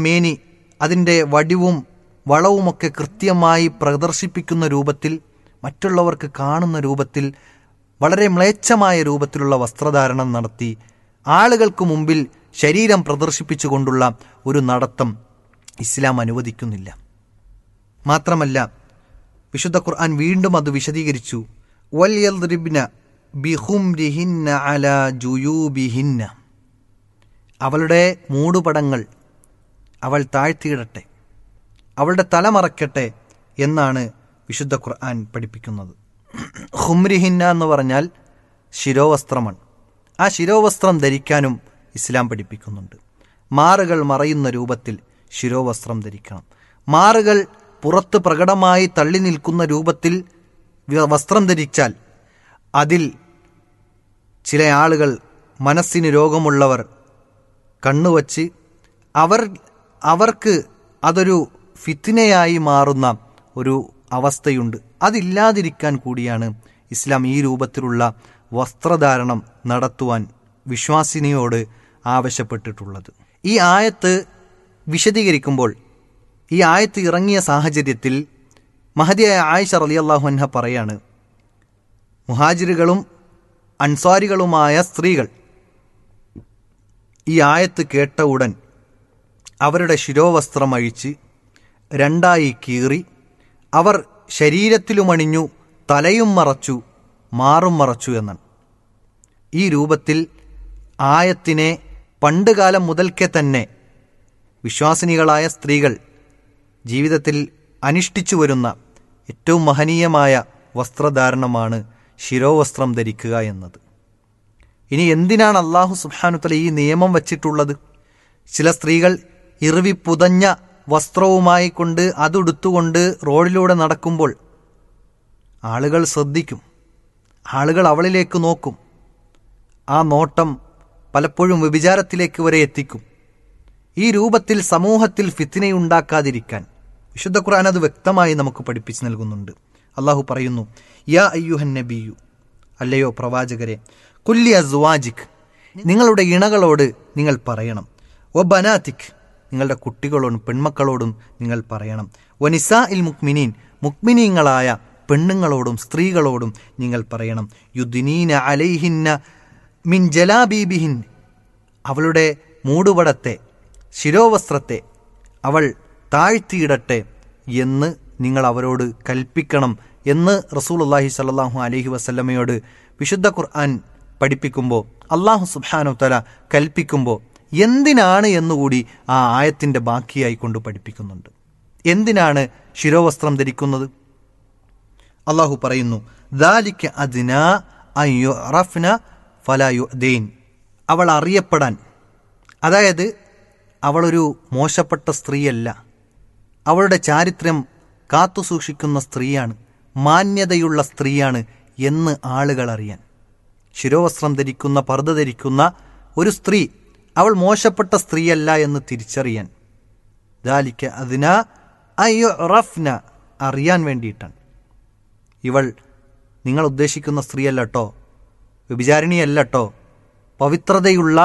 മേനി അതിൻ്റെ വടിവും വളവുമൊക്കെ കൃത്യമായി പ്രദർശിപ്പിക്കുന്ന രൂപത്തിൽ മറ്റുള്ളവർക്ക് കാണുന്ന രൂപത്തിൽ വളരെ മ്ലേച്ഛമായ രൂപത്തിലുള്ള വസ്ത്രധാരണം നടത്തി ആളുകൾക്ക് മുമ്പിൽ ശരീരം പ്രദർശിപ്പിച്ചുകൊണ്ടുള്ള ഒരു നടത്തം ഇസ്ലാം അനുവദിക്കുന്നില്ല മാത്രമല്ല വിശുദ്ധ ഖുർആൻ വീണ്ടും അത് വിശദീകരിച്ചു വൽയദ്രിബ്ന ബിഹുംരിഹിന്ന അല ജുയൂബിഹിന്ന അവളുടെ മൂടുപടങ്ങൾ അവൾ താഴ്ത്തിയിടട്ടെ അവളുടെ തല മറയ്ക്കട്ടെ എന്നാണ് വിശുദ്ധ ഖുർആൻ പഠിപ്പിക്കുന്നത് ഹുംരിഹിന്ന എന്ന് പറഞ്ഞാൽ ശിരോവസ്ത്രമാണ് ആ ശിരോവസ്ത്രം ധരിക്കാനും ഇസ്ലാം പഠിപ്പിക്കുന്നുണ്ട് മാറുകൾ മറയുന്ന രൂപത്തിൽ ശിരോവസ്ത്രം ധരിക്കണം മാറുകൾ പുറത്ത് പ്രകടമായി തള്ളി നിൽക്കുന്ന രൂപത്തിൽ വ- വസ്ത്രം ധരിച്ചാൽ അതിൽ ചില ആളുകൾ മനസ്സിന് രോഗമുള്ളവർ കണ്ണുവച്ച് അവർ അവർക്ക് അതൊരു ഫിത്തിനയായി മാറുന്ന ഒരു അവസ്ഥയുണ്ട് അതില്ലാതിരിക്കാൻ കൂടിയാണ് ഇസ്ലാം ഈ രൂപത്തിലുള്ള വസ്ത്രധാരണം നടത്തുവാൻ വിശ്വാസിനിയോട് ആവശ്യപ്പെട്ടിട്ടുള്ളത് ഈ ആയത്ത് വിശദീകരിക്കുമ്പോൾ ഈ ആയത്ത് ഇറങ്ങിയ സാഹചര്യത്തിൽ മഹതിയായ ആയിഷ റളിയല്ലാഹു അൻഹ പറയാണ് മുഹാജിറുകളും അൻസാരികളുമായ സ്ത്രീകൾ ഈ ആയത്ത് കേട്ട ഉടൻ അവരുടെ ശിരോവസ്ത്രം അഴിച്ച് രണ്ടായി കീറി അവർ ശരീരത്തിലുമണിഞ്ഞു തലയും മറച്ചു മാറും മറച്ചു എന്നാണ് ഈ രൂപത്തിൽ ആയത്തിനെ പണ്ടുകാലം മുതൽക്കേ തന്നെ വിശ്വാസിനികളായ സ്ത്രീകൾ ജീവിതത്തിൽ അനുഷ്ഠിച്ചു വരുന്ന ഏറ്റവും മഹനീയമായ വസ്ത്രധാരണമാണ് ശിരോവസ്ത്രം ധരിക്കുക എന്നത് ഇനി എന്തിനാണ് അള്ളാഹു സുബ്ഹാനുത്തല ഈ നിയമം വച്ചിട്ടുള്ളത് ചില സ്ത്രീകൾ ഇറിവി പുതഞ്ഞ വസ്ത്രവുമായി കൊണ്ട് അതുടുത്തുകൊണ്ട് റോഡിലൂടെ നടക്കുമ്പോൾ ആളുകൾ ശ്രദ്ധിക്കും ആളുകൾ അവളിലേക്ക് നോക്കും ആ നോട്ടം പലപ്പോഴും വ്യഭിചാരത്തിലേക്ക് വരെ എത്തിക്കും ഈ രൂപത്തിൽ സമൂഹത്തിൽ ഫിത്തിനയുണ്ടാക്കാതിരിക്കാൻ വിശുദ്ധ ഖുർആൻ അത് വ്യക്തമായി നമുക്ക് പഠിപ്പിച്ചു നൽകുന്നുണ്ട് അള്ളാഹു പറയുന്നു യാ അയ്യുഹൻ നബിയു അല്ലയോ പ്രവാചകരെ കുല്ലി അസ്വാജിക് നിങ്ങളുടെ ഇണകളോട് നിങ്ങൾ പറയണം ഒ ബനാത്തിക് നിങ്ങളുടെ കുട്ടികളോടും പെൺമക്കളോടും നിങ്ങൾ പറയണം വനിസാ ഇൽ മുക്മിനീൻ മുക്മിനീങ്ങളായ പെണ്ണുങ്ങളോടും സ്ത്രീകളോടും നിങ്ങൾ പറയണം യുദ്നീന അലൈഹിന്ന മിൻ ജലാബീബിഹിൻ അവളുടെ മൂടുപടത്തെ ശിരോവസ്ത്രത്തെ അവൾ താഴ്ത്തിയിടട്ടെ എന്ന് നിങ്ങൾ അവരോട് കൽപ്പിക്കണം എന്ന് റസൂലുള്ളാഹി സ്വല്ലല്ലാഹു അലൈഹി വസല്ലമയോട് വിശുദ്ധ ഖുർആൻ പഠിപ്പിക്കുമ്പോൾ അള്ളാഹു സുബ്ഹാനഹു തആല കൽപ്പിക്കുമ്പോൾ എന്തിനാണ് എന്നുകൂടി ആ ആയത്തിന്റെ ബാക്കിയായി കൊണ്ട് പഠിപ്പിക്കുന്നുണ്ട് എന്തിനാണ് ശിരോവസ്ത്രം ധരിക്കുന്നത് അള്ളാഹു പറയുന്നു ദാലിക്ക അദ്ന അൻ യുറഫ്ന ഫലാ യുഅ്ദീൻ അവൾ അറിയപ്പെടാൻ അതായത് അവളൊരു മോശപ്പെട്ട സ്ത്രീയല്ല അവളുടെ ചാരിത്രം കാത്തുസൂക്ഷിക്കുന്ന സ്ത്രീയാണ് മാന്യതയുള്ള സ്ത്രീയാണ് എന്ന് ആളുകൾ അറിയാൻ ശിരോവസ്ത്രം ധരിക്കുന്ന പർദ്ദ ധരിക്കുന്ന ഒരു സ്ത്രീ അവൾ മോശപ്പെട്ട സ്ത്രീയല്ല എന്ന് തിരിച്ചറിയാൻ ദാലിക്ക അതിന അയ്യോ റഫ്ന അറിയാൻ വേണ്ടിയിട്ടാണ് ഇവൾ നിങ്ങൾ ഉദ്ദേശിക്കുന്ന സ്ത്രീയല്ല കേട്ടോ വ്യഭിചാരിണിയല്ല കേട്ടോ പവിത്രതയുള്ള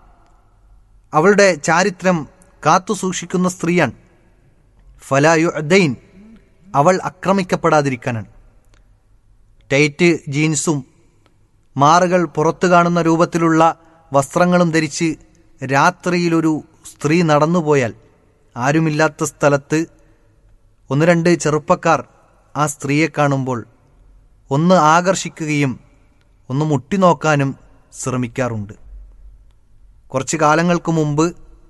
അവളുടെ ചാരിത്രം കാത്തു സൂക്ഷിക്കുന്ന സ്ത്രീയാണ് ഫലായു അദൈൻ അവൾ ആക്രമിക്കപ്പെടാതിരിക്കാനാണ് ടൈറ്റ് ജീൻസും മാറുകൾ പുറത്തു കാണുന്ന രൂപത്തിലുള്ള വസ്ത്രങ്ങളും ധരിച്ച് രാത്രിയിലൊരു സ്ത്രീ നടന്നുപോയാൽ ആരുമില്ലാത്ത സ്ഥലത്ത് ഒന്ന് രണ്ട് ചെറുപ്പക്കാർ ആ സ്ത്രീയെ കാണുമ്പോൾ ഒന്ന് ആകർഷിക്കുകയും ഒന്ന് മുട്ടിനോക്കാനും ശ്രമിക്കാറുണ്ട് കുറച്ച് കാലങ്ങൾക്ക് മുമ്പ്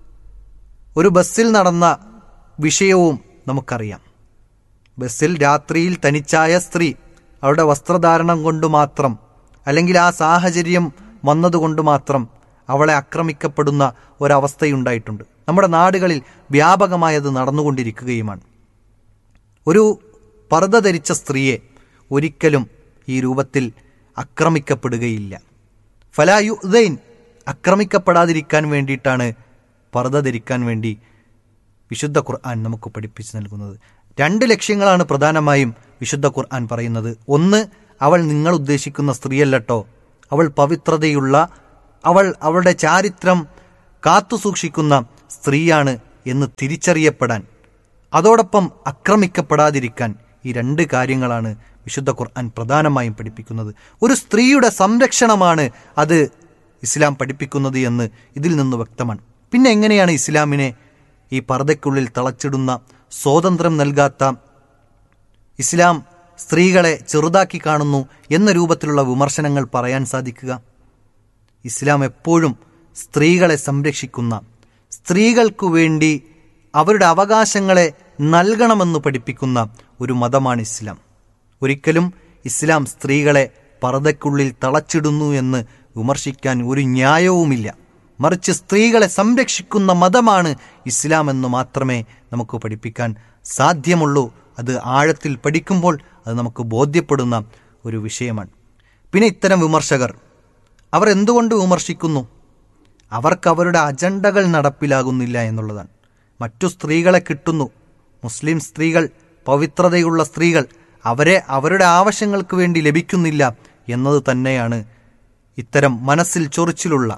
ഒരു ബസ്സിൽ നടന്ന വിഷയവും നമുക്കറിയാം ബസ്സിൽ രാത്രിയിൽ തനിച്ചായ സ്ത്രീ അവരുടെ വസ്ത്രധാരണം കൊണ്ട് മാത്രം അല്ലെങ്കിൽ ആ സാഹചര്യം വന്നതുകൊണ്ട് മാത്രം അവളെ ആക്രമിക്കപ്പെടുന്ന ഒരവസ്ഥയുണ്ടായിട്ടുണ്ട് നമ്മുടെ നാടുകളിൽ വ്യാപകമായത് നടന്നുകൊണ്ടിരിക്കുകയുമാണ് ഒരു പർദ്ദ ധരിച്ച സ്ത്രീയെ ഒരിക്കലും ഈ രൂപത്തിൽ ആക്രമിക്കപ്പെടുകയില്ല ഫലായുദൈൻ ആക്രമിക്കപ്പെടാതിരിക്കാൻ വേണ്ടിയിട്ടാണ് പർദ്ദ ധരിക്കാൻ വേണ്ടി വിശുദ്ധ ഖുർആൻ നമുക്ക് പഠിപ്പിച്ചു നൽകുന്നത് രണ്ട് ലക്ഷ്യങ്ങളാണ് പ്രധാനമായും വിശുദ്ധ ഖുർആൻ പറയുന്നത് ഒന്ന് അവൾ നിങ്ങൾ ഉദ്ദേശിക്കുന്ന സ്ത്രീയല്ലട്ടോ അവൾ പവിത്രതയുള്ള അവൾ അവളുടെ ചാരിത്രം കാത്തുസൂക്ഷിക്കുന്ന സ്ത്രീയാണ് എന്ന് തിരിച്ചറിയപ്പെടാൻ അതോടൊപ്പം ആക്രമിക്കപ്പെടാതിരിക്കാൻ ഈ രണ്ട് കാര്യങ്ങളാണ് വിശുദ്ധ ഖുർആൻ പ്രധാനമായും പഠിപ്പിക്കുന്നത് ഒരു സ്ത്രീയുടെ സംരക്ഷണമാണ് അത് ഇസ്ലാം പഠിപ്പിക്കുന്നത് എന്ന് ഇതിൽ നിന്ന് വ്യക്തമാണ് പിന്നെ എങ്ങനെയാണ് ഇസ്ലാമിനെ ഈ പർദ്ദയ്ക്കുള്ളിൽ തളച്ചിടുന്ന സ്വാതന്ത്ര്യം നൽകാത്ത ഇസ്ലാം സ്ത്രീകളെ ചെറുതാക്കി കാണുന്നു എന്ന രൂപത്തിലുള്ള വിമർശനങ്ങൾ പറയാൻ സാധിക്കുക ഇസ്ലാം എപ്പോഴും സ്ത്രീകളെ സംരക്ഷിക്കുന്ന സ്ത്രീകൾക്കു വേണ്ടി അവരുടെ അവകാശങ്ങളെ നൽകണമെന്ന് പഠിപ്പിക്കുന്ന ഒരു മതമാണ് ഇസ്ലാം ഒരിക്കലും ഇസ്ലാം സ്ത്രീകളെ പർദ്ദയ്ക്കുള്ളിൽ തളച്ചിടുന്നു എന്ന് വിമർശിക്കാൻ ഒരു ന്യായവുമില്ല മറിച്ച് സ്ത്രീകളെ സംരക്ഷിക്കുന്ന മതമാണ് ഇസ്ലാം എന്ന് മാത്രമേ നമുക്ക് പഠിപ്പിക്കാൻ സാധ്യമുള്ളൂ അത് ആഴത്തിൽ പഠിക്കുമ്പോൾ അത് നമുക്ക് ബോധ്യപ്പെടുന്ന ഒരു വിഷയമാണ് പിന്നെ ഇത്തരം വിമർശകർ അവർ എന്തുകൊണ്ട് വിമർശിക്കുന്നു അവർക്ക് അവരുടെ അജണ്ടകൾ നടപ്പിലാകുന്നില്ല എന്നുള്ളതാണ് മറ്റു സ്ത്രീകളെ കിട്ടുന്നു മുസ്ലിം സ്ത്രീകൾ പവിത്രതയുള്ള സ്ത്രീകൾ അവരെ അവരുടെ ആവശ്യങ്ങൾക്ക് വേണ്ടി ലഭിക്കുന്നില്ല എന്നത് തന്നെയാണ് ഇത്തരം മനസ്സിൽ ചൊറിച്ചിലുള്ള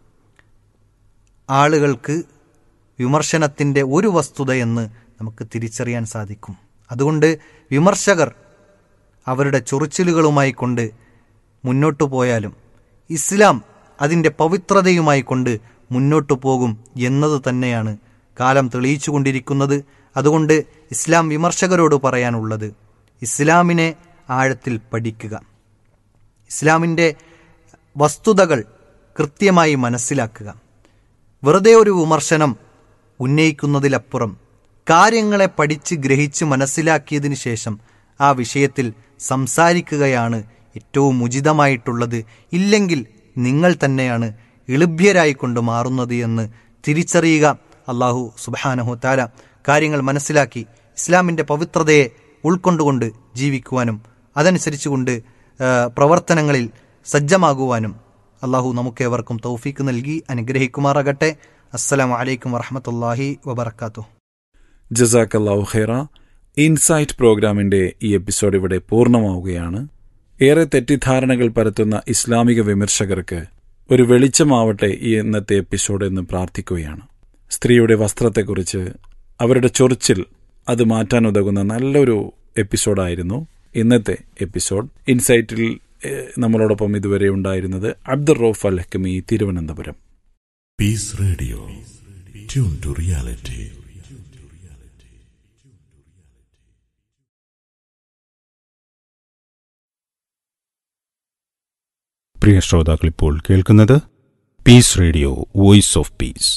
ആളുകൾക്ക് വിമർശനത്തിൻ്റെ ഒരു വസ്തുതയെന്ന് നമുക്ക് തിരിച്ചറിയാൻ സാധിക്കും അതുകൊണ്ട് വിമർശകർ അവരുടെ ചൊറിച്ചിലുകളുമായി കൊണ്ട് മുന്നോട്ടു പോയാലും ഇസ്ലാം അതിൻ്റെ പവിത്രതയുമായി കൊണ്ട് മുന്നോട്ടു പോകും എന്നത് തന്നെയാണ് കാലം തെളിയിച്ചു കൊണ്ടിരിക്കുന്നത് അതുകൊണ്ട് ഇസ്ലാം വിമർശകരോട് പറയാനുള്ളത് ഇസ്ലാമിനെ ആഴത്തിൽ പഠിക്കുക ഇസ്ലാമിൻ്റെ വസ്തുതകൾ കൃത്യമായി മനസ്സിലാക്കുക വെറുതെ ഒരു വിമർശനം ഉന്നയിക്കുന്നതിലപ്പുറം കാര്യങ്ങളെ പഠിച്ച് ഗ്രഹിച്ച് മനസ്സിലാക്കിയതിന് ശേഷം ആ വിഷയത്തിൽ സംസാരിക്കുകയാണ് ഏറ്റവും ഉചിതമായിട്ടുള്ളത് ഇല്ലെങ്കിൽ നിങ്ങൾ തന്നെയാണ് എളുഭ്യരായിക്കൊണ്ട് മാറുന്നത് എന്ന് തിരിച്ചറിയുക അള്ളാഹു സുബാനഹു താല കാര്യങ്ങൾ മനസ്സിലാക്കി ഇസ്ലാമിൻ്റെ പവിത്രതയെ ഉൾക്കൊണ്ടുകൊണ്ട് ജീവിക്കുവാനും അതനുസരിച്ചുകൊണ്ട് ആ, പ്രവർത്തനങ്ങളിൽ സജ്ജമാകുവാനും അള്ളാഹു നമുക്കേവർക്കും തൗഫീക്ക് നൽകി അനുഗ്രഹിക്കുമാറാകട്ടെ അസ്സലാമു അലൈക്കും വറഹമത്തല്ലാഹി വബർക്കാത്തു ജസാക്കല്ലാഹു ഖൈറ ഇൻസൈറ്റ് പ്രോഗ്രാമിന്റെ ഈ എപ്പിസോഡ് ഇവിടെ പൂർണ്ണമാവുകയാണ് ഏറെ തെറ്റിദ്ധാരണകൾ പരത്തുന്ന ഇസ്ലാമിക വിമർശകർക്ക് ഒരു വെളിച്ചമാവട്ടെ ഈ ഇന്നത്തെ എപ്പിസോഡ് എന്ന് പ്രാർത്ഥിക്കുകയാണ് സ്ത്രീയുടെ വസ്ത്രത്തെക്കുറിച്ച് അവരുടെ ചൊറിച്ചിൽ അത് മാറ്റാൻ ഉതകുന്ന നല്ലൊരു എപ്പിസോഡായിരുന്നു ഇന്നത്തെ എപ്പിസോഡ് ഇൻസൈറ്റിൽ ഏഹ്, നമ്മളോടൊപ്പം ഇതുവരെ ഉണ്ടായിരുന്നത് അബ്ദുൾ റൌഫ് അൽ ഹക്കമി Thiruvananthapuram Peace Radio. Tune to reality. പ്രിയ ശ്രോതാക്കളിപ്പോൾ കേൾക്കുന്നത് peace radio voice of peace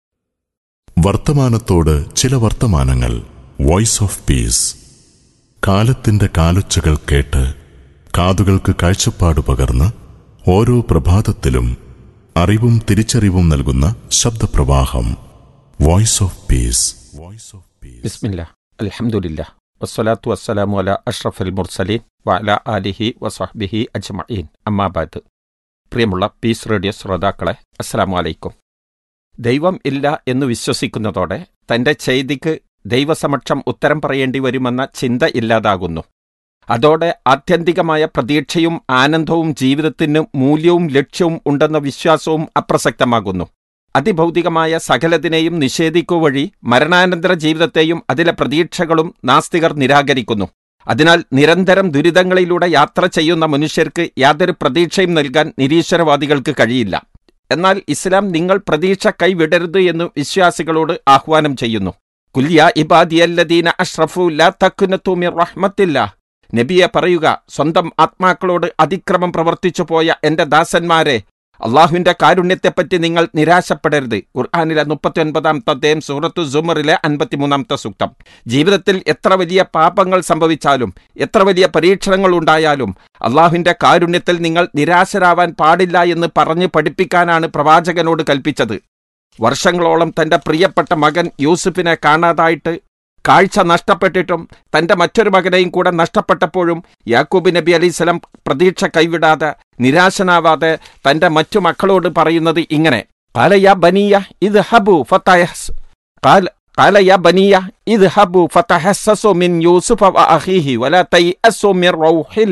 വർത്തമാനത്തോട് ചില വർത്തമാനങ്ങൾ വോയിസ് ഓഫ് പീസ് കാലത്തിന്റെ കാലൊച്ചകൾ കേട്ട് കാതുകൾക്ക് കാഴ്ചപ്പാട് പകർന്ന് ഓരോ പ്രഭാതത്തിലും അറിവും തിരിച്ചറിവും നൽകുന്ന ശബ്ദപ്രവാഹം voice of peace voice of peace ബിസ്മില്ല അൽഹംദുലില്ല വസ്സലാത്തു വസ്സലാമു അല അഷ്റഫൽ മുർസലീൻ വഅല ആലിഹി വസഹ്ബിഹി അജ്മഈൻ അമ്മാബാദ് പ്രിയമുള്ള പീസ് റേഡിയോ ശ്രോതാക്കളെ അസ്സലാമു അലൈക്കും ദൈവം ഇല്ല എന്ന് വിശ്വസിക്കുന്നതോടെ തന്റെ ചെയ്തിക്ക് ദൈവസമക്ഷം ഉത്തരം പറയേണ്ടി വരുമെന്ന ചിന്ത ഇല്ലാതാകുന്നു അതോടെ ആത്യന്തികമായ പ്രതീക്ഷയും ആനന്ദവും ജീവിതത്തിന് മൂല്യവും ലക്ഷ്യവും ഉണ്ടെന്ന വിശ്വാസവും അപ്രസക്തമാകുന്നു അതിഭൗതികമായ സകലതിനെയും നിഷേധിക്കുക വഴി മരണാനന്തര ജീവിതത്തെയും അതിലെ പ്രതീക്ഷകളും നാസ്തികർ നിരാകരിക്കുന്നു അതിനാൽ നിരന്തരം ദുരിതങ്ങളിലൂടെ യാത്ര ചെയ്യുന്ന മനുഷ്യർക്ക് യാതൊരു പ്രതീക്ഷയും നൽകാൻ നിരീശ്വരവാദികൾക്ക് കഴിയില്ല എന്നാൽ ഇസ്ലാം നിങ്ങൾ പ്രതീക്ഷ കൈവിടരുത് എന്ന് വിശ്വാസികളോട് ആഹ്വാനം ചെയ്യുന്നു കുല്യ ഇബാദിയല്ലദീന അഷ്റഫു ലാ തക്കുനത്തു മിർ റഹ്മത്തില്ല നബിയെ പറയുക സ്വന്തം ആത്മാക്കളോട് അതിക്രമം പ്രവർത്തിച്ചു പോയ എന്റെ ദാസന്മാരെ അള്ളാഹുവിന്റെ കാരുണ്യത്തെപ്പറ്റി നിങ്ങൾ നിരാശപ്പെടരുത് ഖുർആാനിലെ മുപ്പത്തി ഒൻപതാമത്തെ അധ്യായം സൂറത്തു സുമറിലെ അൻപത്തിമൂന്നാമത്തെ സൂക്തം ജീവിതത്തിൽ എത്ര വലിയ പാപങ്ങൾ സംഭവിച്ചാലും എത്ര വലിയ പരീക്ഷണങ്ങൾ ഉണ്ടായാലും അള്ളാഹുവിന്റെ കാരുണ്യത്തിൽ നിങ്ങൾ നിരാശരാവാൻ പാടില്ല എന്ന് പറഞ്ഞ് പഠിപ്പിക്കാനാണ് പ്രവാചകനോട് കൽപ്പിച്ചത് വർഷങ്ങളോളം തന്റെ പ്രിയപ്പെട്ട മകൻ യൂസുഫിനെ കാണാതായിട്ട് കാഴ്ച നഷ്ടപ്പെട്ടിട്ടും തന്റെ മറ്റൊരു മകനെയും കൂടെ നഷ്ടപ്പെട്ടപ്പോഴും യാക്കൂബ് നബി അലൈഹിസ്സലാം പ്രതീക്ഷ കൈവിടാതെ നിരാശനാവാതെ തന്റെ മറ്റു മക്കളോട് പറയുന്നത് ഇങ്ങനെ "ഖാല യാ ബനിയ ഇത് ഹബു ഫതഹസ് ഖാല- ഖാല യാ ബനിയ ഇത് ഹബു ഫതഹസ്സസു മിൻ യൂസുഫ വ അഖീഹി വലാ തൈഅസ്സു മിൻ റൗഹില്ല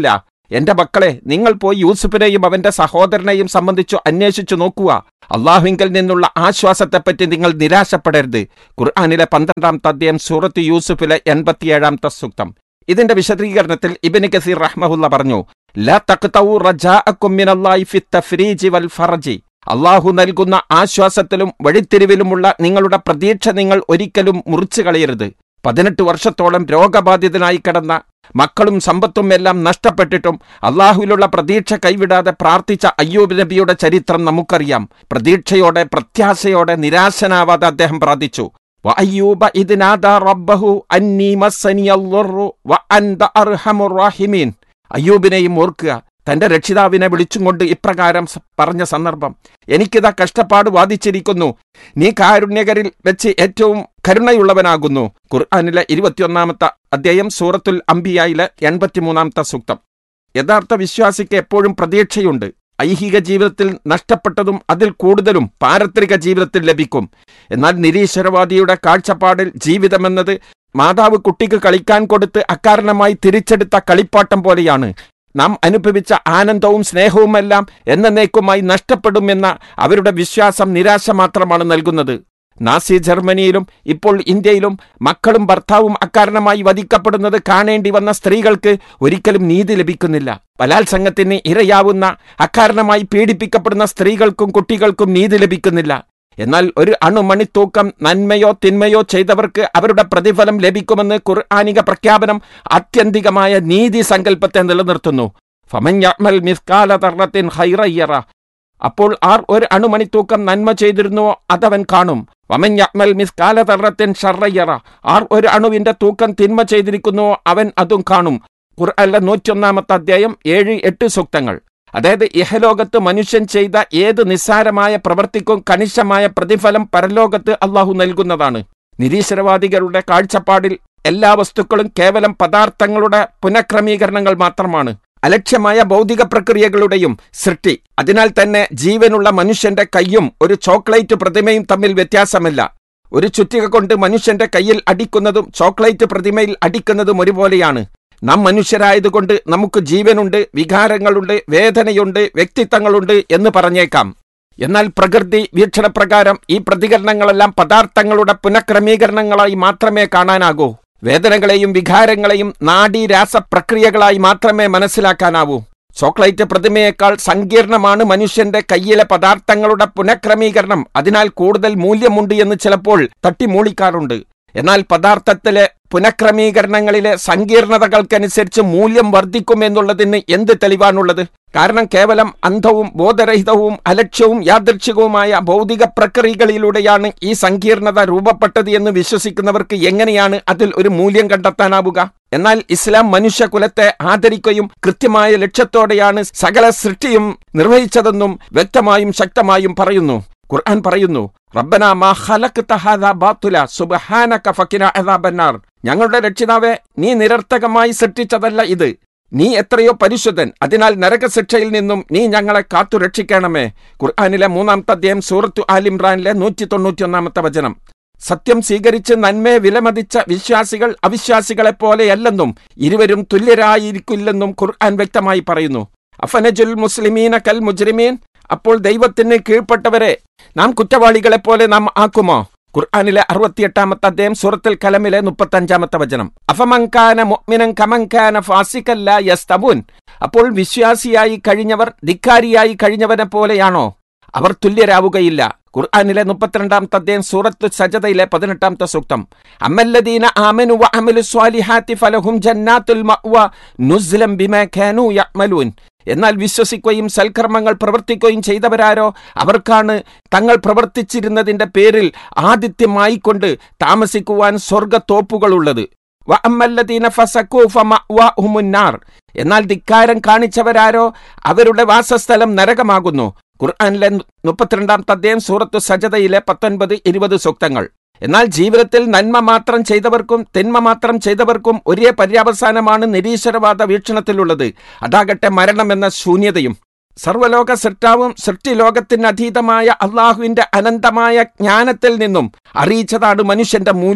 എന്റെ മക്കളെ നിങ്ങൾ പോയി യൂസുഫിനെയും അവന്റെ സഹോദരനെയും സംബന്ധിച്ചു അന്വേഷിച്ചു നോക്കുക അള്ളാഹുവിങ്കിൽ നിന്നുള്ള ആശ്വാസത്തെപ്പറ്റി നിങ്ങൾ നിരാശപ്പെടരുത് ഖുർആാനിലെ പന്ത്രണ്ടാമത്തെ അധ്യായം സൂറത്ത് യൂസുഫിലെ എൺപത്തിയേഴാമത്തെ സൂക്തം ഇതിന്റെ വിശദീകരണത്തിൽ ഇബിന് കസീർ റഹ്മഹുല്ല പറഞ്ഞു ലാ തഖ്തഉ റജാഅക്കും മിനല്ലാഹി ഫി തഫ്രീജി വൽ ഫർജി അള്ളാഹു നൽകുന്ന ആശ്വാസത്തിലും വഴിത്തിരിവിലുമുള്ള നിങ്ങളുടെ പ്രതീക്ഷ നിങ്ങൾ ഒരിക്കലും മുറിച്ചു കളയരുത് പതിനെട്ട് വർഷത്തോളം രോഗബാധിതനായി കിടന്ന മക്കളും സമ്പത്തും എല്ലാം നഷ്ടപ്പെട്ടിട്ടും അള്ളാഹുവിലുള്ള പ്രതീക്ഷ കൈവിടാതെ പ്രാർത്ഥിച്ച അയ്യൂബ് നബിയുടെ ചരിത്രം നമുക്കറിയാം പ്രതീക്ഷയോടെ പ്രത്യാശയോടെ നിരാശനാവാതെ അദ്ദേഹം പ്രാർത്ഥിച്ചു وأيوب إذ نادى ربه أني مسني الضر وأنت أرحم الراحمين അയ്യൂബിനെയും ഓർക്കുക തന്റെ രക്ഷിതാവിനെ വിളിച്ചും കൊണ്ട് ഇപ്രകാരം സ- പറഞ്ഞ സന്ദർഭം എനിക്കിതാ കഷ്ടപ്പാട് വാദിച്ചിരിക്കുന്നു നീ കാരുണ്യകരിൽ വെച്ച് ഏറ്റവും കരുണയുള്ളവനാകുന്നു ഖുർആാനിലെ ഇരുപത്തിയൊന്നാമത്തെ അധ്യായം സൂറത്തുൽ അംബിയായിലെ എൺപത്തിമൂന്നാമത്തെ സൂക്തം യഥാർത്ഥ വിശ്വാസിക്ക് എപ്പോഴും പ്രതീക്ഷയുണ്ട് ഐഹിക ജീവിതത്തിൽ നഷ്ടപ്പെട്ടതും അതിൽ കൂടുതലും പാരത്രിക ജീവിതത്തിൽ ലഭിക്കും എന്നാൽ നിരീശ്വരവാദിയുടെ കാഴ്ചപ്പാടിൽ ജീവിതമെന്നത് മാതാവ് കുട്ടിക്ക് കളിക്കാൻ കൊടുത്ത് അക്കാരണമായി തിരിച്ചെടുത്ത കളിപ്പാട്ടം പോലെയാണ് നാം അനുഭവിച്ച ആനന്ദവും സ്നേഹവുമെല്ലാം എന്നേക്കുമായി നഷ്ടപ്പെടുമെന്ന അവരുടെ വിശ്വാസം നിരാശ മാത്രമാണ് നൽകുന്നത് നാസി ജർമ്മനിയിലും ഇപ്പോൾ ഇന്ത്യയിലും മക്കളും ഭർത്താവും അക്കാരണമായി വധിക്കപ്പെടുന്നത് കാണേണ്ടി വന്ന സ്ത്രീകൾക്ക് ഒരിക്കലും നീതി ലഭിക്കുന്നില്ല ബലാത്സംഗത്തിന് ഇരയാവുന്ന അക്കാരണമായി പീഡിപ്പിക്കപ്പെടുന്ന സ്ത്രീകൾക്കും കുട്ടികൾക്കും നീതി ലഭിക്കുന്നില്ല എന്നാൽ ഒരു അണുമണിത്തൂക്കം നന്മയോ തിന്മയോ ചെയ്തവർക്ക് അവരുടെ പ്രതിഫലം ലഭിക്കുമെന്ന് ഖുർആാനിക പ്രഖ്യാപനം ആത്യന്തികമായ നീതി സങ്കല്പത്തെ നിലനിർത്തുന്നു ഫമൻ യഅ്മൽ മിസ്കാല തർറത്തിൻ ഖൈറയ്യറ അപ്പോൾ ആർ ഒരു അണുമണിത്തൂക്കം നന്മ ചെയ്തിരുന്നുവോ അതവൻ കാണും വമൻ യഅ്മൽ മിസ്കാല തർറത്തിൻ ഷർറയ്യറ ആർ ഒരു അണുവിന്റെ തൂക്കം തിന്മ ചെയ്തിരിക്കുന്നുവോ അവൻ അതും കാണും ഖുർആനിലെ നൂറ്റൊന്നാമത്തെ അധ്യായം ഏഴ് എട്ട് സൂക്തങ്ങൾ അതായത് ഇഹലോകത്ത് മനുഷ്യൻ ചെയ്ത ഏത് നിസ്സാരമായ പ്രവൃത്തിക്കും കണിശമായ പ്രതിഫലം പരലോകത്ത് അള്ളാഹു നൽകുന്നതാണ് നിരീശ്വരവാദികളുടെ കാഴ്ചപ്പാടിൽ എല്ലാ വസ്തുക്കളും കേവലം പദാർത്ഥങ്ങളുടെ പുനഃക്രമീകരണങ്ങൾ മാത്രമാണ് അലക്ഷ്യമായ ഭൗതിക പ്രക്രിയകളുടെയും സൃഷ്ടി അതിനാൽ തന്നെ ജീവനുള്ള മനുഷ്യന്റെ കൈയും ഒരു ചോക്ലേറ്റ് പ്രതിമയും തമ്മിൽ വ്യത്യാസമില്ല ഒരു ചുറ്റിക കൊണ്ട് മനുഷ്യന്റെ കയ്യിൽ അടിക്കുന്നതും ചോക്ലേറ്റ് പ്രതിമയിൽ അടിക്കുന്നതും ഒരുപോലെയാണ് നാം മനുഷ്യരായതുകൊണ്ട് നമുക്ക് ജീവനുണ്ട് വികാരങ്ങളുണ്ട് വേദനയുണ്ട് വ്യക്തിത്വങ്ങളുണ്ട് എന്ന് പറഞ്ഞേക്കാം എന്നാൽ പ്രകൃതി വീക്ഷണപ്രകാരം ഈ പ്രതികരണങ്ങളെല്ലാം പദാർത്ഥങ്ങളുടെ പുനഃക്രമീകരണങ്ങളായി മാത്രമേ കാണാനാകൂ വേദനകളെയും വികാരങ്ങളെയും നാഡീ രാസപ്രക്രിയകളായി മാത്രമേ മനസ്സിലാക്കാനാവൂ ചോക്ലേറ്റ് പ്രതിമയേക്കാൾ സങ്കീർണമാണ് മനുഷ്യന്റെ കയ്യിലെ പദാർത്ഥങ്ങളുടെ പുനഃക്രമീകരണം അതിനാൽ കൂടുതൽ മൂല്യമുണ്ട് എന്ന് ചിലപ്പോൾ തട്ടിമൂളിക്കാറുണ്ട് എന്നാൽ പദാർത്ഥത്തിലെ പുനഃക്രമീകരണങ്ങളിലെ സങ്കീർണതകൾക്കനുസരിച്ച് മൂല്യം വർദ്ധിക്കുമെന്നുള്ളതിന് എന്ത് തെളിവാണുള്ളത് കാരണം കേവലം അന്ധവും ബോധരഹിതവും അലക്ഷ്യവും യാദൃച്ഛികവുമായ ഭൗതിക പ്രക്രിയകളിലൂടെയാണ് ഈ സങ്കീർണത രൂപപ്പെട്ടത് എന്ന് വിശ്വസിക്കുന്നവർക്ക് എങ്ങനെയാണ് അതിൽ ഒരു മൂല്യം കണ്ടെത്താനാവുക എന്നാൽ ഇസ്ലാം മനുഷ്യകുലത്തെ ആദരിക്കുകയും കൃത്യമായ ലക്ഷ്യത്തോടെയാണ് സകല സൃഷ്ടിയും നിർവഹിച്ചതെന്നും വ്യക്തമായും ശക്തമായും പറയുന്നു ഖുർആൻ പറയുന്നു റബ്ബന മാ ഖലഖ്ത ഹാദാ ബാത്തുല സുബ്ഹാനക ഫഖിന അദാബന്നാർ ഞങ്ങളുടെ രക്ഷിതാവെ നീ നിരർത്ഥകമായി സൃഷ്ടിച്ചതല്ല ഇത് നീ എത്രയോ പരിശുദ്ധൻ അതിനാൽ നരകശിക്ഷയിൽ നിന്നും നീ ഞങ്ങളെ കാത്തു രക്ഷിക്കണമേ ഖുർആാനിലെ മൂന്നാമത്തെ അധ്യായം സൂറത്തു ആലിംറാനിലെ നൂറ്റി തൊണ്ണൂറ്റിയൊന്നാമത്തെ വചനം സത്യം സ്വീകരിച്ച് നന്മയെ വിലമതിച്ച വിശ്വാസികൾ അവിശ്വാസികളെപ്പോലെയല്ലെന്നും ഇരുവരും തുല്യരായിരിക്കില്ലെന്നും ഖുർആൻ വ്യക്തമായി പറയുന്നു അഫനജുൽ മുസ്ലിമീന കൽ മുജ്രിമീൻ അപ്പോൾ ദൈവത്തിന് കീഴ്പ്പെട്ടവരെ നാം കുറ്റവാളികളെപ്പോലെ നാം ആക്കുമോ ഖുർആാനിലെ അറുപത്തിയെട്ടാമത്തെ അദ്ദേഹം സൂറത്തുൽ കലമിലെ മുപ്പത്തഞ്ചാമത്തെ വചനം അഫമങ്കാന മുഅ്മിനൻ കമങ്കാന ഫാസിക്കല്ല യസ്തബുൻ അപ്പോൾ വിശ്വാസിയായി കഴിഞ്ഞവർ ധിക്കാരിയായി കഴിഞ്ഞവനെ പോലെയാണോ അവർ തുല്യരാവുകയില്ല ഖുർആാനിലെ മുപ്പത്തിരണ്ടാമത്തെ അദ്ദേഹം സൂറത്ത് സജതയിലെ പതിനെട്ടാമത്തെ സൂക്തം അമ്മല്ലദീന ആമനു വഅമലു സ്വാലിഹാത്തി ഫലഹും ജന്നാത്തുൽ മഅ്വ നുസ്ലം ബിമാ കാനൂ യഅമലൂൻ എന്നാൽ വിശ്വസിക്കുകയും സൽക്കർമ്മങ്ങൾ പ്രവർത്തിക്കുകയും ചെയ്തവരാരോ അവർക്കാണ് തങ്ങൾ പ്രവർത്തിച്ചിരുന്നതിന്റെ പേരിൽ ആതിഥ്യമായിക്കൊണ്ട് താമസിക്കുവാൻ സ്വർഗത്തോപ്പുകളുള്ളത് വഅമ്മല്ലദീന ഫസഖൂ ഫമഅ്വാഹുമുന്നാർ എന്നാൽ ധിക്കാരം കാണിച്ചവരാരോ അവരുടെ വാസസ്ഥലം നരകമാകുന്നു ഖുർആനിലെ മുപ്പത്തിരണ്ടാമത്തെ അധ്യായം സൂറത്തു സജതയിലെ പത്തൊൻപത് ഇരുപത് സൂക്തങ്ങൾ എന്നാൽ ജീവിതത്തിൽ നന്മ മാത്രം ചെയ്തവർക്കും തിന്മ മാത്രം ചെയ്തവർക്കും ഒരേ പര്യാവസാനമാണ് നിരീശ്വരവാദ വീക്ഷണത്തിലുള്ളത് അതാകട്ടെ മരണമെന്ന ശൂന്യതയും സർവലോക സൃഷ്ടാവും സൃഷ്ടിലോകത്തിനതീതമായ അള്ളാഹുവിന്റെ അനന്തമായ ജ്ഞാനത്തിൽ നിന്നും അറിയിച്ചതാണ് മനുഷ്യന്റെ മൂല്യം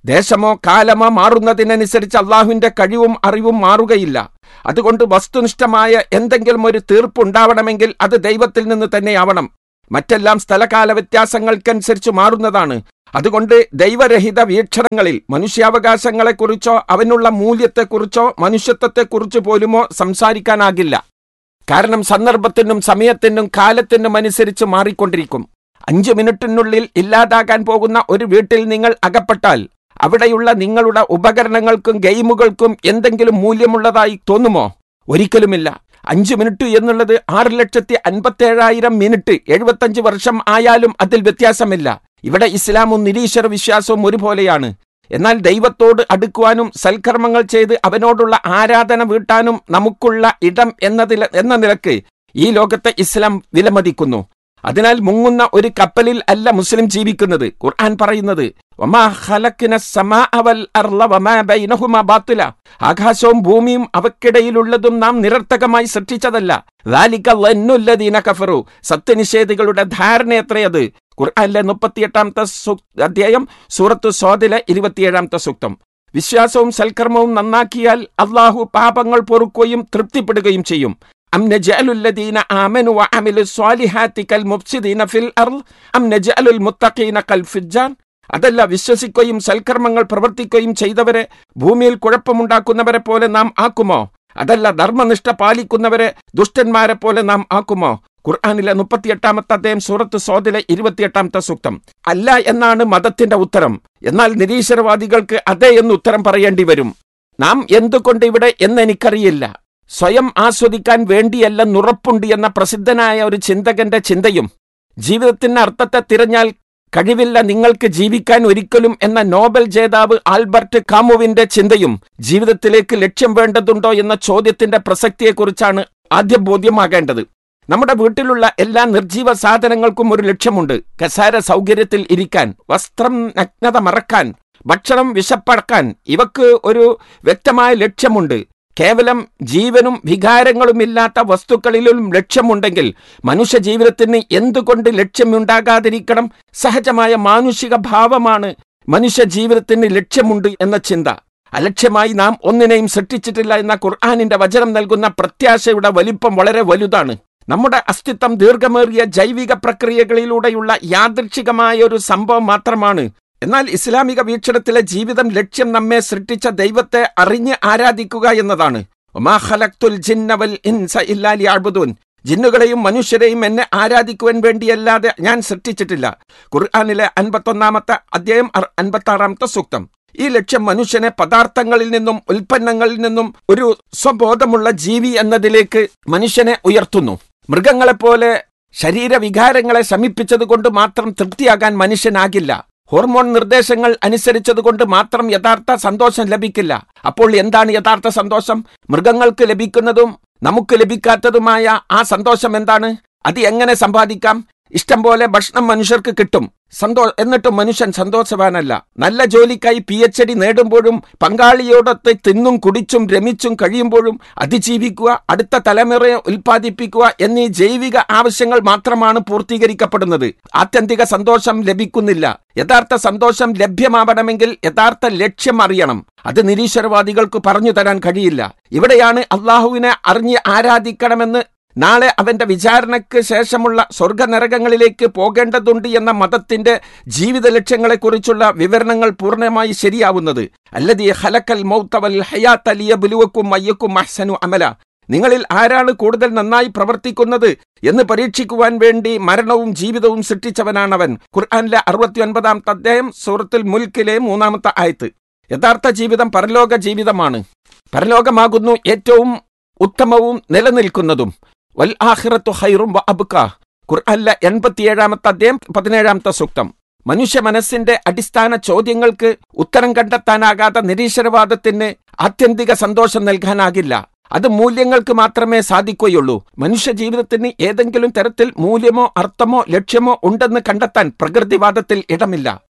ദേശമോ കാലമോ മാറുന്നതിനനുസരിച്ച് അള്ളാഹുവിന്റെ കഴിവും അറിവും മാറുകയില്ല അതുകൊണ്ട് വസ്തുനിഷ്ഠമായ എന്തെങ്കിലും ഒരു തീർപ്പ് ഉണ്ടാവണമെങ്കിൽ അത് ദൈവത്തിൽ നിന്ന് തന്നെയാവണം മറ്റെല്ലാം സ്ഥലകാല വ്യത്യാസങ്ങൾക്കനുസരിച്ച് മാറുന്നതാണ് അതുകൊണ്ട് ദൈവരഹിത വീക്ഷണങ്ങളിൽ മനുഷ്യാവകാശങ്ങളെക്കുറിച്ചോ അവനുള്ള മൂല്യത്തെക്കുറിച്ചോ മനുഷ്യത്വത്തെക്കുറിച്ച് പോലുമോ സംസാരിക്കാനാകില്ല കാരണം സന്ദർഭത്തിനും സമയത്തിനും കാലത്തിനും അനുസരിച്ച് മാറിക്കൊണ്ടിരിക്കും അഞ്ചു മിനിറ്റിനുള്ളിൽ ഇല്ലാതാകാൻ പോകുന്ന ഒരു വീട്ടിൽ നിങ്ങൾ അകപ്പെട്ടാൽ അവിടെയുള്ള നിങ്ങളുടെ ഉപകരണങ്ങൾക്കും ഗെയിമുകൾക്കും എന്തെങ്കിലും മൂല്യമുള്ളതായി തോന്നുമോ ഒരിക്കലുമില്ല അഞ്ചു മിനിറ്റ് എന്നുള്ളത് ആറ് ലക്ഷത്തി അൻപത്തേഴായിരം മിനിറ്റ് എഴുപത്തഞ്ച് വർഷം ആയാലും അതിൽ വ്യത്യാസമില്ല ഇവിടെ ഇസ്ലാമും നിരീശ്വര വിശ്വാസവും ഒരുപോലെയാണ് എന്നാൽ ദൈവത്തോട് അടുക്കുവാനും സൽക്കർമ്മങ്ങൾ ചെയ്ത് അവനോടുള്ള ആരാധന വീട്ടാനും നമുക്കുള്ള ഇടം എന്നതിൽ എന്ന നിലക്ക് ഈ ലോകത്തെ ഇസ്ലാം വിലമതിക്കുന്നു അതിനാൽ മുങ്ങുന്ന ഒരു കപ്പലിൽ അല്ല മുസ്ലിം ജീവിക്കുന്നത് ഖുർആൻ പറയുന്നത് വമാ ഖലഖ്ന സമാഅ വൽ അർള വമാ ബൈനഹുമാ ബാത്തില ആകാശവും ഭൂമിയും അവക്കിടയിലുള്ളതും നാം നിരർത്ഥകമായി സൃഷ്ടിച്ചതല്ല ذَلِكَ ظَنُّ الَّذِينَ കഫറു സത്യനിഷേധികളുടെ ധാരണ എത്രയത് ഖുർആനിലെ മുപ്പത്തിയെട്ടാമത്തെ സു- അധ്യായം സൂറത്ത് സ്വാദിലെ ഇരുപത്തിയേഴാമത്തെ സൂക്തം വിശ്വാസവും സൽക്കർമ്മവും നന്നാക്കിയാൽ അള്ളാഹു പാപങ്ങൾ പൊറുക്കുകയും തൃപ്തിപ്പെടുകയും ചെയ്യും أم نجعل الذين آمنوا وعملوا الصالحات كالمفسدين في الأرض أم نجعل المتقين كالفجار അതല്ല വിശ്വസിക്കുകയും സൽക്കർമ്മങ്ങൾ പ്രവർത്തിക്കുകയും ചെയ്തവരെ ഭൂമിയിൽ കുഴപ്പമുണ്ടാക്കുന്നവരെ പോലെ നാം ആക്കുമോ അതല്ല ധർമ്മനിഷ്ഠ പാലിക്കുന്നവരെ ദുഷ്ടന്മാരെ പോലെ നാം ആക്കുമോ ഖുർആാനിലെ മുപ്പത്തിയെട്ടാമത്തെ അദ്ദേഹം സൂറത്ത് സോദിലെ ഇരുപത്തിയെട്ടാമത്തെ സൂക്തം അല്ല എന്നാണ് മതത്തിന്റെ ഉത്തരം എന്നാൽ നിരീശ്വരവാദികൾക്ക് അതെ എന്ന് ഉത്തരം പറയേണ്ടി വരും നാം എന്തുകൊണ്ട് ഇവിടെ എന്നെനിക്കറിയില്ല സ്വയം ആസ്വദിക്കാൻ വേണ്ടിയല്ലെന്നുറപ്പുണ്ട് എന്ന പ്രസിദ്ധനായ ഒരു ചിന്തകന്റെ ചിന്തയും ജീവിതത്തിന്റെ അർത്ഥത്തെ തിരഞ്ഞാൽ കഴിവില്ല നിങ്ങൾക്ക് ജീവിക്കാൻ ഒരിക്കലും എന്ന നോബൽ ജേതാവ് ആൽബർട്ട് കാമുവിന്റെ ചിന്തയും ജീവിതത്തിലേക്ക് ലക്ഷ്യം വേണ്ടതുണ്ടോ എന്ന ചോദ്യത്തിന്റെ പ്രസക്തിയെക്കുറിച്ചാണ് ആദ്യം ബോധ്യമാകേണ്ടത് നമ്മുടെ വീട്ടിലുള്ള എല്ലാ നിർജീവ സാധനങ്ങൾക്കും ഒരു ലക്ഷ്യമുണ്ട് കസാര സൗകര്യത്തിൽ ഇരിക്കാൻ വസ്ത്രം നഗ്നത മറക്കാൻ ഭക്ഷണം വിശപ്പടക്കാൻ ഇവക്ക് ഒരു വ്യക്തമായ ലക്ഷ്യമുണ്ട് കേവലം ജീവനും വികാരങ്ങളുമില്ലാത്ത വസ്തുക്കളിലും ലക്ഷ്യമുണ്ടെങ്കിൽ മനുഷ്യ ജീവിതത്തിന് എന്തുകൊണ്ട് ലക്ഷ്യമുണ്ടാകാതിരിക്കണം സഹജമായ മാനുഷിക ഭാവമാണ് മനുഷ്യ ജീവിതത്തിന് ലക്ഷ്യമുണ്ട് എന്ന ചിന്ത അലക്ഷ്യമായി നാം ഒന്നിനെയും സൃഷ്ടിച്ചിട്ടില്ല എന്ന ഖുർആാനിന്റെ വചനം നൽകുന്ന പ്രത്യാശയുടെ വലിപ്പം വളരെ വലുതാണ് നമ്മുടെ അസ്തിത്വം ദീർഘമേറിയ ജൈവിക പ്രക്രിയകളിലൂടെയുള്ള യാദൃച്ഛികമായ ഒരു സംഭവം മാത്രമാണ് എന്നാൽ ഇസ്ലാമിക വീക്ഷണത്തിലെ ജീവിതം ലക്ഷ്യം നമ്മെ സൃഷ്ടിച്ച ദൈവത്തെ അറിഞ്ഞ് ആരാധിക്കുക എന്നതാണ് ഒമാ ഖലഖ്തുൽ ജിന്ന വൽ ഇൻസ ഇല്ലാ ലിയഅ്ബുദൂൻ ജിന്നുകളെയും മനുഷ്യരെയും എന്നെ ആരാധിക്കുവാൻ വേണ്ടിയല്ലാതെ ഞാൻ സൃഷ്ടിച്ചിട്ടില്ല ഖുർആാനിലെ അൻപത്തൊന്നാമത്തെ അധ്യായം അൻപത്താറാമത്തെ സൂക്തം ഈ ലക്ഷ്യം മനുഷ്യനെ പദാർത്ഥങ്ങളിൽ നിന്നും ഉൽപ്പന്നങ്ങളിൽ നിന്നും ഒരു സ്വബോധമുള്ള ജീവി എന്നതിലേക്ക് മനുഷ്യനെ ഉയർത്തുന്നു മൃഗങ്ങളെപ്പോലെ ശരീരവികാരങ്ങളെ ശമിപ്പിച്ചതുകൊണ്ട് മാത്രം തൃപ്തിയാകാൻ മനുഷ്യനാകില്ല ഹോർമോൺ നിർദ്ദേശങ്ങൾ അനുസരിച്ചതുകൊണ്ട് മാത്രം യഥാർത്ഥ സന്തോഷം ലഭിക്കില്ല അപ്പോൾ എന്താണ് യഥാർത്ഥ സന്തോഷം മൃഗങ്ങൾക്ക് ലഭിക്കുന്നതും നമുക്ക് ലഭിക്കാത്തതുമായ ആ സന്തോഷം എന്താണ് അത് എങ്ങനെ സമ്പാദിക്കാം ഇഷ്ടം പോലെ ഭക്ഷണം മനുഷ്യർക്ക് കിട്ടും സന്തോ എന്നിട്ടും മനുഷ്യൻ സന്തോഷവാനല്ല നല്ല ജോലിക്കായി പി എച്ച് ഡി നേടുമ്പോഴും പങ്കാളിയോടൊത്ത് തിന്നും കുടിച്ചും രമിച്ചും കഴിയുമ്പോഴും അതിജീവിക്കുക അടുത്ത തലമുറയെ ഉൽപ്പാദിപ്പിക്കുക എന്നീ ജൈവിക ആവശ്യങ്ങൾ മാത്രമാണ് പൂർത്തീകരിക്കപ്പെടുന്നത് ആത്യന്തിക സന്തോഷം ലഭിക്കുന്നില്ല യഥാർത്ഥ സന്തോഷം ലഭ്യമാവണമെങ്കിൽ യഥാർത്ഥ ലക്ഷ്യം അറിയണം അത് നിരീശ്വരവാദികൾക്ക് പറഞ്ഞു തരാൻ കഴിയില്ല ഇവിടെയാണ് അള്ളാഹുവിനെ അറിഞ്ഞ് ആരാധിക്കണമെന്ന് നാളെ അവന്റെ വിചാരണയ്ക്ക് ശേഷമുള്ള സ്വർഗനരകങ്ങളിലേക്ക് പോകേണ്ടതുണ്ട് എന്ന മതത്തിന്റെ ജീവിത ലക്ഷ്യങ്ങളെക്കുറിച്ചുള്ള വിവരണങ്ങൾ പൂർണ്ണമായി ശരിയാവുന്നത് അല്ലതി ഹലക്കൽ മൗത്തവൽ ഹയാത്ത് അലിയ ബുലുവക്കും അയ്യക്കും അഹ്സനു അമല നിങ്ങളിൽ ആരാണ് കൂടുതൽ നന്നായി പ്രവർത്തിക്കുന്നത് എന്ന് പരീക്ഷിക്കുവാൻ വേണ്ടി മരണവും ജീവിതവും സൃഷ്ടിച്ചവനാണവൻ ഖുർആാനിലെ അറുപത്തി ഒൻപതാമത്തെ അധ്യായം സൂറത്തുൽ മുൽക്കിലെ മൂന്നാമത്തെ ആയത്ത് യഥാർത്ഥ ജീവിതം പരലോക ജീവിതമാണ് പരലോകമാകുന്നു ഏറ്റവും ഉത്തമവും നിലനിൽക്കുന്നതും വൽ ആഖിറത്തു ഹൈറും വ അബ്ക ഖുർആനിലെ എൺപത്തിയേഴാമത്തെ അധ്യായം പതിനേഴാമത്തെ സൂക്തം മനുഷ്യ മനസ്സിന്റെ അടിസ്ഥാന ചോദ്യങ്ങൾക്ക് ഉത്തരം കണ്ടെത്താനാകാത്ത നിരീശ്വരവാദത്തിന് ആത്യന്തിക സന്തോഷം നൽകാനാകില്ല അത് മൂല്യങ്ങൾക്ക് മാത്രമേ സാധിക്കുകയുള്ളൂ മനുഷ്യ ജീവിതത്തിന് ഏതെങ്കിലും തരത്തിൽ മൂല്യമോ അർത്ഥമോ ലക്ഷ്യമോ ഉണ്ടെന്ന് കണ്ടെത്താൻ പ്രകൃതിവാദത്തിൽ ഇടമില്ല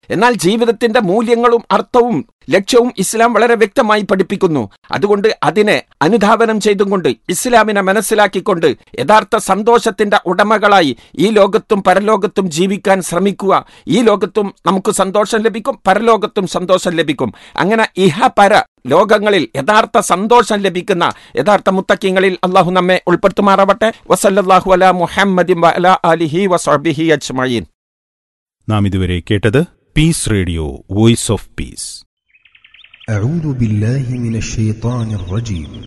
എന്നാൽ ജീവിതത്തിന്റെ മൂല്യങ്ങളും അർത്ഥവും ലക്ഷ്യവും ഇസ്ലാം വളരെ വ്യക്തമായി പഠിപ്പിക്കുന്നു അതുകൊണ്ട് അതിനെ അനുധാവനം ചെയ്തുകൊണ്ട് ഇസ്ലാമിനെ മനസ്സിലാക്കിക്കൊണ്ട് യഥാർത്ഥ സന്തോഷത്തിന്റെ ഉടമകളായി ഈ ലോകത്തും പരലോകത്തും ജീവിക്കാൻ ശ്രമിക്കുക ഈ ലോകത്തും നമുക്ക് സന്തോഷം ലഭിക്കും പരലോകത്തും സന്തോഷം ലഭിക്കും അങ്ങനെ ഇഹ പര ലോകങ്ങളിൽ യഥാർത്ഥ സന്തോഷം ലഭിക്കുന്ന യഥാർത്ഥ മുത്തക്കിങ്ങളിൽ അള്ളാഹു നമ്മെ ഉൾപ്പെടുത്തുമാറാവട്ടെ വസല്ലാഹു അല മുഹമ്മദി അല അലിഹി വസ്ബിഹി അജ്മീൻ നാം ഇതുവരെ കേട്ടത് peace radio voice of peace أعوذ بالله من الشيطان الرجيم